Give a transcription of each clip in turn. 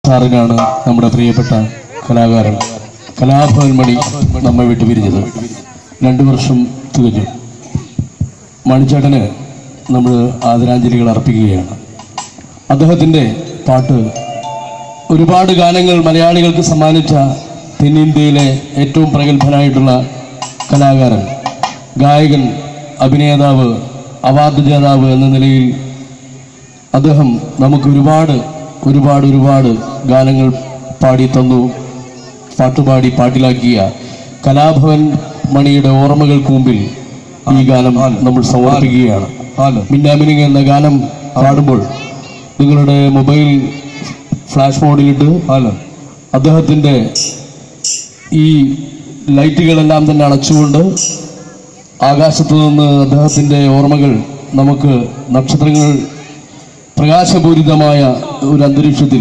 സാറിനാണ് നമ്മുടെ പ്രിയപ്പെട്ട കലാകാരൻ കലാഭവൻ മണി നമ്മെ വിട്ടു പിരിഞ്ഞത് രണ്ടു വർഷം തികഞ്ഞു മണിച്ചേട്ടന് നമ്മൾ ആദരാഞ്ജലികൾ അർപ്പിക്കുകയാണ് അദ്ദേഹത്തിൻ്റെ പാട്ട് ഒരുപാട് ഗാനങ്ങൾ മലയാളികൾക്ക് സമ്മാനിച്ച തെന്നിന്ത്യയിലെ ഏറ്റവും പ്രഗത്ഭനായിട്ടുള്ള കലാകാരൻ ഗായകൻ അഭിനേതാവ് അവാർഡ് ജേതാവ് എന്ന നിലയിൽ അദ്ദേഹം നമുക്ക് ഒരുപാട് ഒരുപാട് ഒരുപാട് ഗാനങ്ങൾ പാടി തന്നു പാട്ടുപാടി പാട്ടിലാക്കിയ കലാഭവൻ മണിയുടെ ഓർമ്മകൾക്ക് മുമ്പിൽ ഈ ഗാനം നമ്മൾ സമർപ്പിക്കുകയാണ് മിന്നാമിനിങ് എന്ന ഗാനം പാടുമ്പോൾ നിങ്ങളുടെ മൊബൈൽ ഫ്ലാഷ് മോഡിലിട്ട് അദ്ദേഹത്തിൻ്റെ ഈ ലൈറ്റുകളെല്ലാം തന്നെ അണച്ചുകൊണ്ട് ആകാശത്തു നിന്ന് അദ്ദേഹത്തിൻ്റെ ഓർമ്മകൾ നമുക്ക് നക്ഷത്രങ്ങൾ പ്രകാശപൂരിതമായ ഒരു അന്തരീക്ഷത്തിൽ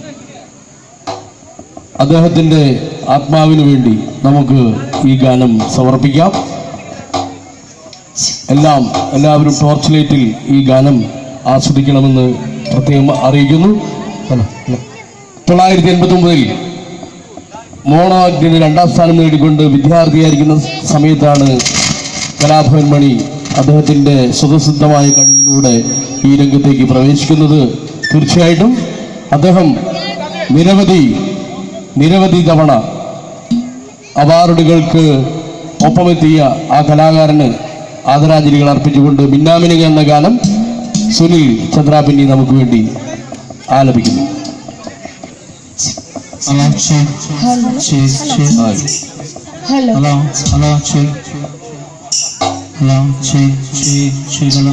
അദ്ദേഹത്തിൻ്റെ ആത്മാവിന് വേണ്ടി നമുക്ക് ഈ ഗാനം സമർപ്പിക്കാം എല്ലാം എല്ലാവരും ടോർച്ച് ലൈറ്റിൽ ഈ ഗാനം ആസ്വദിക്കണമെന്ന് പ്രത്യേകം അറിയിക്കുന്നു തൊള്ളായിരത്തി എൺപത്തി ഒമ്പതിൽ മോണോ ആക്ടിന് രണ്ടാം സ്ഥാനം നേടിക്കൊണ്ട് വിദ്യാർത്ഥിയായിരിക്കുന്ന സമയത്താണ് കലാഭവൻ മണി അദ്ദേഹത്തിന്റെ സ്വതസിദ്ധമായ കഴിവിലൂടെ ഈ രംഗത്തേക്ക് പ്രവേശിക്കുന്നത് തീർച്ചയായിട്ടും അദ്ദേഹം നിരവധി നിരവധി തവണ അവാർഡുകൾക്ക് ഒപ്പമെത്തിയ ആ കലാകാരന് ആദരാഞ്ജലികൾ അർപ്പിച്ചുകൊണ്ട് മിന്നാമിനിക എന്ന ഗാനം സുനിൽ ചന്ദ്രാപിന്നി നമുക്ക് വേണ്ടി ആലപിക്കുന്നു Hello, check, check, check. Hello. Hello, hello, check. Hello, check, check, check. Hello.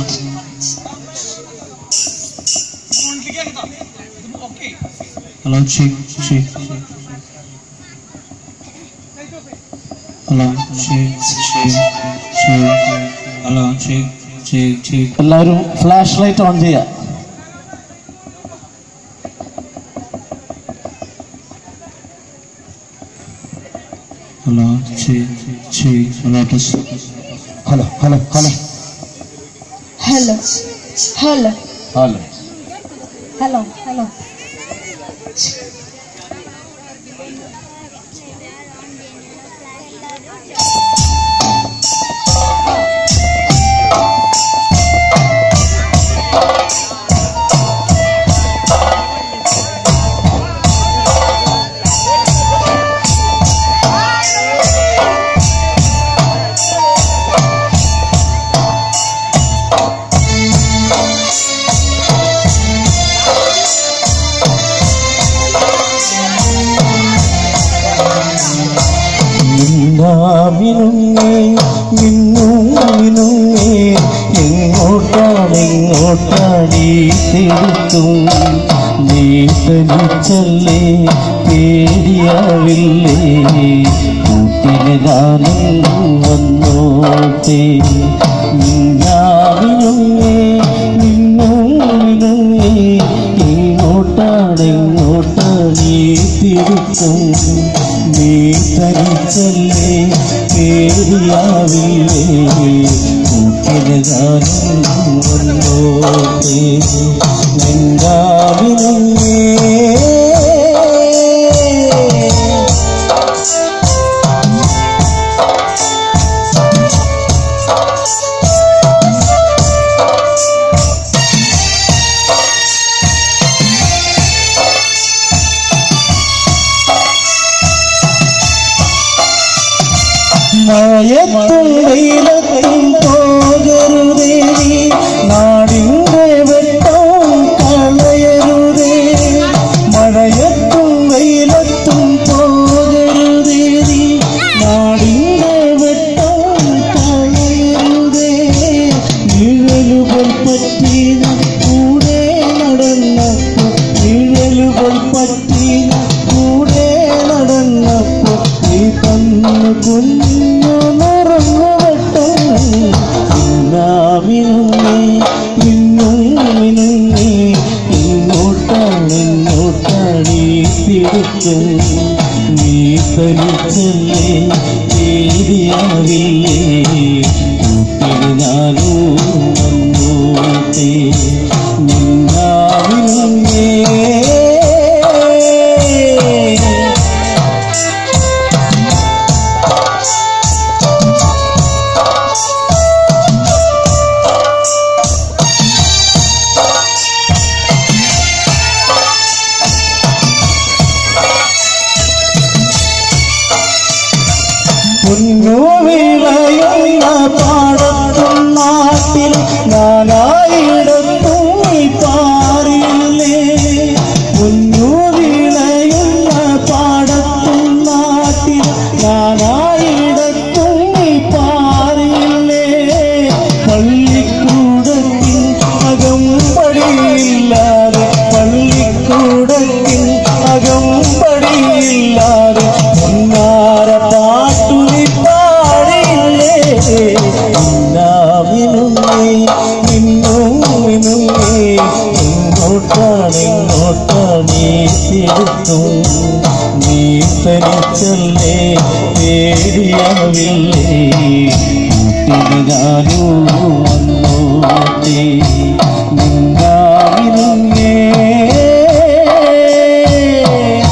Hello, check, check. Hello, check, check, check. Hello, check, check, check. എല്ലാവരും ഫ്ലാഷ് ലൈറ്റ് ഓൺ ചെയ്യുക Hello, check, check. Hello, test. Hello hello hello Hello. Hello. Hello Hello. Hello. മിന്നുങ്ങേ മിന്നുങ്ങേ എങ്ങോട്ടാണ് എങ്ങോട്ടാടി തിടുത്തും നീ തനിച്ചല്ലേ പേടിയാവില്ലേ കൂട്ടിന് ഞാനും വന്നോട്ടെ മിന്നാമിനുങ്ങേ മിന്നുങ്ങേ എങ്ങോട്ടാണ് എങ്ങോട്ടാടി തിടുത്തും നീ തനിച്ചല്ലേ പേരിയാവില്ലേ കൂട്ടിന് ഞാനും വന്നോട്ടെ നിന്ദാവിനങ്ങേ മയത്തും വെയിലത്തും പോകരുതേ നീ. നാടിന്റെ വെട്ടം കളയരുതേ മഴയത്തും വെയിലത്തും പോകരുതേ നീ. നാടിന്റെ വെട്ടം കളയരുതേ നിഴലുകൾ പറ്റി കൂടെ നടന്നപ്പോ നിഴലുകൾ പറ്റി കൂടെ നടന്നപ്പോ നീ തന്നു കുഞ്ഞു നിറങ്ങുവട്ടങ്ങൾ ഇന്നാമിനുങ്ങി ഇന്നും മിനുങ്ങി ഇങ്ങോട്ടാണ് ഇങ്ങോട്ടാണ് ഈ തിടുക്കം നീ തനിച്ചല്ലേ പേരിയാവില്ലേ കൂട്ടിന് ഞാനും വന്നോട്ടെ നിന്നാവിനുങ്ങേ അകമ്പടിയില്ലാതെ പൊന്നാര പാട്ടു നീ പാടില്ലേ എല്ലാവിനുമേ നിന്നുമിനുമേ ഇങ്ങോട്ടാണ് ഇങ്ങോട്ടാണ് ഈ തിരുത്തും നീ തനിച്ചല്ലേ പേടിയാവില്ലേ കൂട്ടിന് ഞാനും വന്നോട്ടെ നിന്നാവിനുങ്ങേ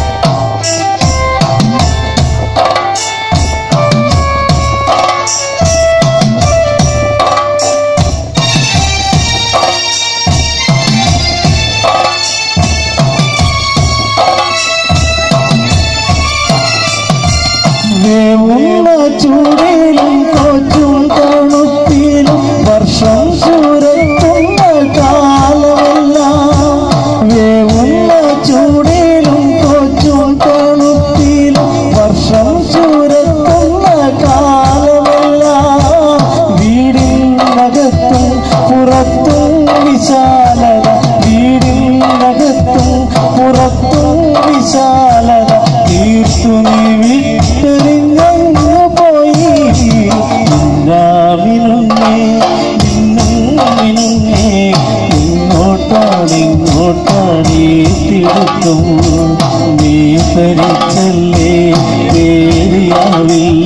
വേവുന്ന ചൂടിലും കൊച്ചും തണുപ്പിലും വർഷം ചൂരത്തുന്ന കാലമെല്ലാം വേവുന്ന ചൂടിലും കൊച്ചും തണുപ്പിലും വർഷം ചൂരത്തുന്ന കാലമെല്ലാം വീടിനകത്തും പുറത്തും വിശാലത വീടിനകത്തും പുറത്തും വിശാലത തീർത്തു നീ വിട്ടെറിഞ്ഞു പോയി രാവിലുന്നേ നിന്നുമിനുന്നേ ഇങ്ങോട്ടാണ് ഇങ്ങോട്ടാണ് തിരുത്തും നീ തരിച്ചല്ലേ പേരിയാവില്ല